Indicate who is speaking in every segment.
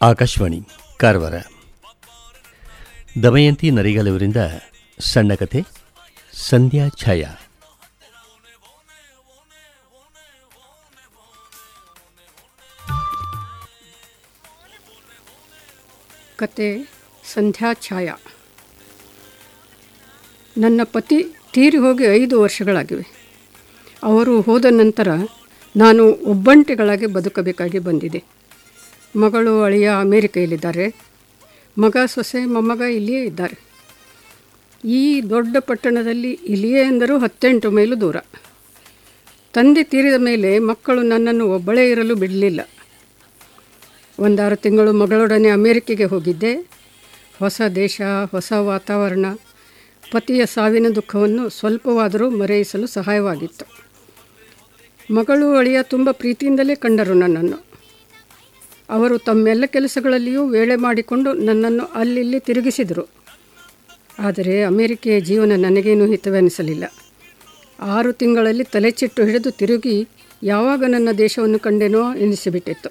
Speaker 1: ಆಕಾಶವಾಣಿ ಕಾರವಾರ ದಮಯಂತಿ ನರಿಗಲವರಿಂದ ಸಣ್ಣ ಕಥೆ ಸಂಧ್ಯಾ ಛಾಯಾ
Speaker 2: ಕತೆ ಸಂಧ್ಯಾ ಛಾಯಾ ನನ್ನ ಪತಿ ತೀರಿ ಹೋಗಿ ಐದು ವರ್ಷಗಳಾಗಿವೆ ಅವರು ಹೋದ ನಂತರ ನಾನು ಒಬ್ಬಂಟಿಗಳಾಗಿ ಬದುಕಬೇಕಾಗಿ ಬಂದಿದೆ ಮಗಳು ಅಳಿಯ ಅಮೇರಿಕೆಯಲ್ಲಿದ್ದಾರೆ ಮಗ ಸೊಸೆ ಮೊಮ್ಮಗ ಇಲ್ಲಿಯೇ ಇದ್ದಾರೆ ಈ ದೊಡ್ಡ ಪಟ್ಟಣದಲ್ಲಿ ಇಲ್ಲಿಯೇ ಎಂದರೂ ಹತ್ತೆಂಟು ಮೈಲು ದೂರ ತಂದೆ ತೀರಿದ ಮೇಲೆ ಮಕ್ಕಳು ನನ್ನನ್ನು ಒಬ್ಬಳೇ ಇರಲು ಬಿಡಲಿಲ್ಲ ಒಂದಾರು ತಿಂಗಳು ಮಗಳೊಡನೆ ಅಮೇರಿಕೆಗೆ ಹೋಗಿದ್ದೆ ಹೊಸ ದೇಶ ಹೊಸ ವಾತಾವರಣ ಪತಿಯ ಸಾವಿನ ದುಃಖವನ್ನು ಸ್ವಲ್ಪವಾದರೂ ಮರೆಯಿಸಲು ಸಹಾಯವಾಗಿತ್ತು ಮಗಳು ಅಳಿಯ ತುಂಬ ಪ್ರೀತಿಯಿಂದಲೇ ಕಂಡರು ನನ್ನನ್ನು ಅವರು ತಮ್ಮೆಲ್ಲ ಕೆಲಸಗಳಲ್ಲಿಯೂ ವೇಳೆ ಮಾಡಿಕೊಂಡು ನನ್ನನ್ನು ಅಲ್ಲಿಲ್ಲಿ ತಿರುಗಿಸಿದರು ಆದರೆ ಅಮೇರಿಕೆಯ ಜೀವನ ನನಗೇನೂ ಹಿತವೆನಿಸಲಿಲ್ಲ ಆರು ತಿಂಗಳಲ್ಲಿ ತಲೆಚಿಟ್ಟು ಹಿಡಿದು ತಿರುಗಿ ಯಾವಾಗ ನನ್ನ ದೇಶವನ್ನು ಕಂಡೆನೋ ಎನಿಸಿಬಿಟ್ಟಿತ್ತು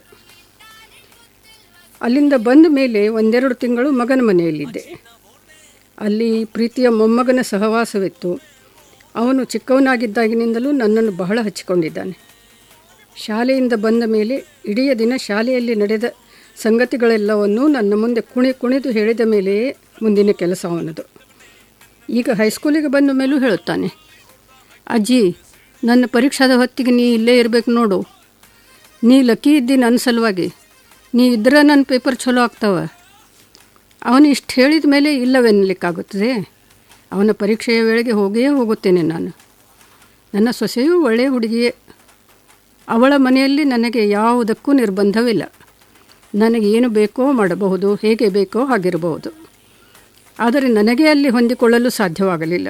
Speaker 2: ಅಲ್ಲಿಂದ ಬಂದ ಮೇಲೆ ಒಂದೆರಡು ತಿಂಗಳು ಮಗನ ಮನೆಯಲ್ಲಿದ್ದೆ ಅಲ್ಲಿ ಪ್ರೀತಿಯ ಮೊಮ್ಮಗನ ಸಹವಾಸವಿತ್ತು ಅವನು ಚಿಕ್ಕವನಾಗಿದ್ದಾಗಿನಿಂದಲೂ ನನ್ನನ್ನು ಬಹಳ ಹಚ್ಚಿಕೊಂಡಿದ್ದಾನೆ ಶಾಲೆಯಿಂದ ಬಂದ ಮೇಲೆ ಇಡೀ ದಿನ ಶಾಲೆಯಲ್ಲಿ ನಡೆದ ಸಂಗತಿಗಳೆಲ್ಲವನ್ನೂ ನನ್ನ ಮುಂದೆ ಕುಣಿ ಕುಣಿದು ಹೇಳಿದ ಮೇಲೆಯೇ ಮುಂದಿನ ಕೆಲಸ ಅವನದು ಈಗ ಹೈಸ್ಕೂಲಿಗೆ ಬಂದ ಮೇಲೂ ಹೇಳುತ್ತಾನೆ ಅಜ್ಜಿ ನನ್ನ ಪರೀಕ್ಷಾದ ಹೊತ್ತಿಗೆ ನೀ ಇಲ್ಲೇ ಇರಬೇಕು ನೋಡು ನೀ ಲಕ್ಕಿ ಇದ್ದಿ ನನ್ನ ಸಲುವಾಗಿ ನೀ ಇದ್ರೆ ನನ್ನ ಪೇಪರ್ ಚಲೋ ಆಗ್ತಾವೆ ಅವನು ಇಷ್ಟು ಹೇಳಿದ ಮೇಲೆ ಇಲ್ಲವೆನ್ನಲಿಕ್ಕಾಗುತ್ತದೆ ಅವನ ಪರೀಕ್ಷೆಯ ವೇಳೆಗೆ ಹೋಗಿಯೇ ಹೋಗುತ್ತೇನೆ ನಾನು ನನ್ನ ಸೊಸೆಯೂ ಒಳ್ಳೆಯ ಹುಡುಗಿಯೇ ಅವಳ ಮನೆಯಲ್ಲಿ ನನಗೆ ಯಾವುದಕ್ಕೂ ನಿರ್ಬಂಧವಿಲ್ಲ ನನಗೆ ಏನು ಬೇಕೋ ಮಾಡಬಹುದು ಹೇಗೆ ಬೇಕೋ ಹಾಗಿರಬಹುದು ಆದರೆ ನನಗೆ ಅಲ್ಲಿ ಹೊಂದಿಕೊಳ್ಳಲು ಸಾಧ್ಯವಾಗಲಿಲ್ಲ